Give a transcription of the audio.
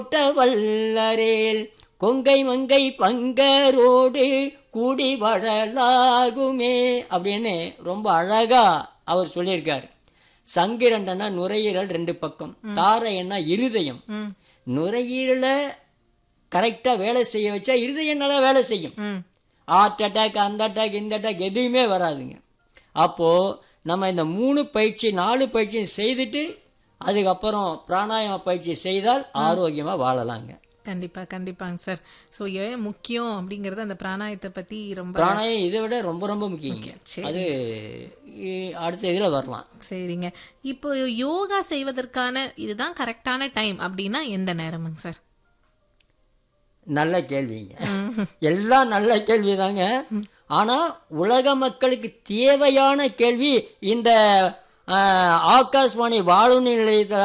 வல்லரேல் கொங்கை மங்கை பங்கரோடு கூடி வழலாகுமே அப்படின்னு ரொம்ப அழகா அவர் சொல்லியிருக்கார் சங்கிரண்டனா நுரையீரல் ரெண்டு பக்கம் தாரையன்னா இருதயம் ம் நுரையீரலை கரெக்டா வேலை செய்ய வச்சா இருதயம் நல்லா வேலை செய்யும் ம் ஹார்ட் அட்டாக் அந்த அட்டாக் இந்த அட்டாக் எதுவுமே வராதுங்க அப்போ நம்ம இந்த மூணு பயிற்சி நாலு பயிற்சி செய்துட்டு அதுக்கப்புறம் பிராணாயாம பயிற்சி செய்தால் ஆரோக்கியமா வாழலாங்க கண்டிப்பா கண்டிப்பாங்க சார் ஸோ ஏன் முக்கியம் அப்படிங்கறது அந்த பிராணாயத்தை பத்தி ரொம்ப பிராணாயம் இதை விட ரொம்ப ரொம்ப முக்கியங்க சரி. அது இ- அடுத்த இதுல வரலாம் சரிங்க இப்போ யோகா செய்வதற்கான இதுதான் கரெக்டான டைம் அப்படின்னா எந்த நேரமுங்க சார் நல்ல கேள்விங்க எல்லாம் நல்ல கேள்வி தாங்க ஆனா உலக மக்களுக்கு தேவையான கேள்வி இந்த ஆஹ், ஆகாஷ்வாணி வானொலி நிலையத்தில்